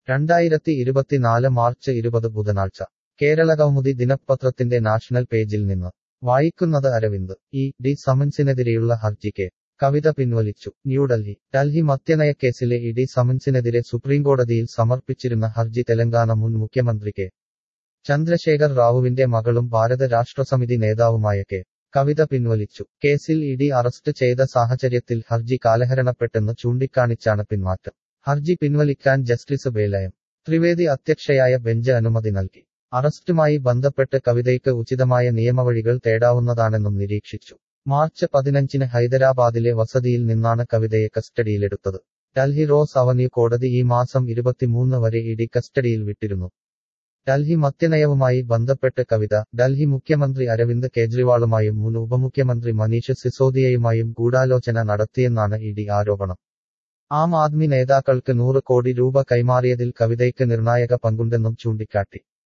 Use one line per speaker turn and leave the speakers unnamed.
രണ്ടായിരത്തി ഇരുപത്തിനാല് മാർച്ച് ഇരുപത് ബുധനാഴ്ച കേരള കൗമുദി ദിനപത്രത്തിന്റെ നാഷണൽ പേജിൽ നിന്ന് വായിക്കുന്നത് അരവിന്ദ് ഇ ഡി സമൻസിനെതിരെയുള്ള ഹർജിക്ക് കവിത പിൻവലിച്ചു ന്യൂഡൽഹി ഡൽഹി മദ്യനയക്കേസിലെ ഇ ഡി സമൻസിനെതിരെ സുപ്രീംകോടതിയിൽ സമർപ്പിച്ചിരുന്ന ഹർജി തെലങ്കാന മുൻ മുഖ്യമന്ത്രി കെ ചന്ദ്രശേഖർ റാവുവിന്റെ മകളും ഭാരത രാഷ്ട്രസമിതി നേതാവുമായ കെ കവിത പിൻവലിച്ചു കേസിൽ ഇ ഡി അറസ്റ്റ് ചെയ്ത സാഹചര്യത്തിൽ ഹർജി കാലഹരണപ്പെട്ടെന്ന് ചൂണ്ടിക്കാണിച്ചാണ് പിന്മാറ്റം ഹർജി പിൻവലിക്കാൻ ജസ്റ്റിസ് ബേലയം ത്രിവേദി അധ്യക്ഷയായ ബെഞ്ച് അനുമതി നൽകി അറസ്റ്റുമായി ബന്ധപ്പെട്ട് കവിതയ്ക്ക് ഉചിതമായ നിയമവഴികൾ തേടാവുന്നതാണെന്നും നിരീക്ഷിച്ചു മാർച്ച് പതിനഞ്ചിന് ഹൈദരാബാദിലെ വസതിയിൽ നിന്നാണ് കവിതയെ കസ്റ്റഡിയിലെടുത്തത് ഡൽഹി റോസ് അവന്യൂ കോടതി ഈ മാസം ഇരുപത്തിമൂന്ന് വരെ ഇ ഡി കസ്റ്റഡിയിൽ വിട്ടിരുന്നു ഡൽഹി മദ്യനയവുമായി ബന്ധപ്പെട്ട് കവിത ഡൽഹി മുഖ്യമന്ത്രി അരവിന്ദ് കെജ്രിവാളുമായും മുൻ ഉപമുഖ്യമന്ത്രി മനീഷ് സിസോദിയയുമായും ഗൂഢാലോചന നടത്തിയെന്നാണ് ഇ ഡി ആരോപണം ആം ആദ്മി നേതാക്കൾക്ക് നൂറ് കോടി രൂപ കൈമാറിയതിൽ കവിതയ്ക്ക് നിർണായക പങ്കുണ്ടെന്നും ചൂണ്ടിക്കാട്ടി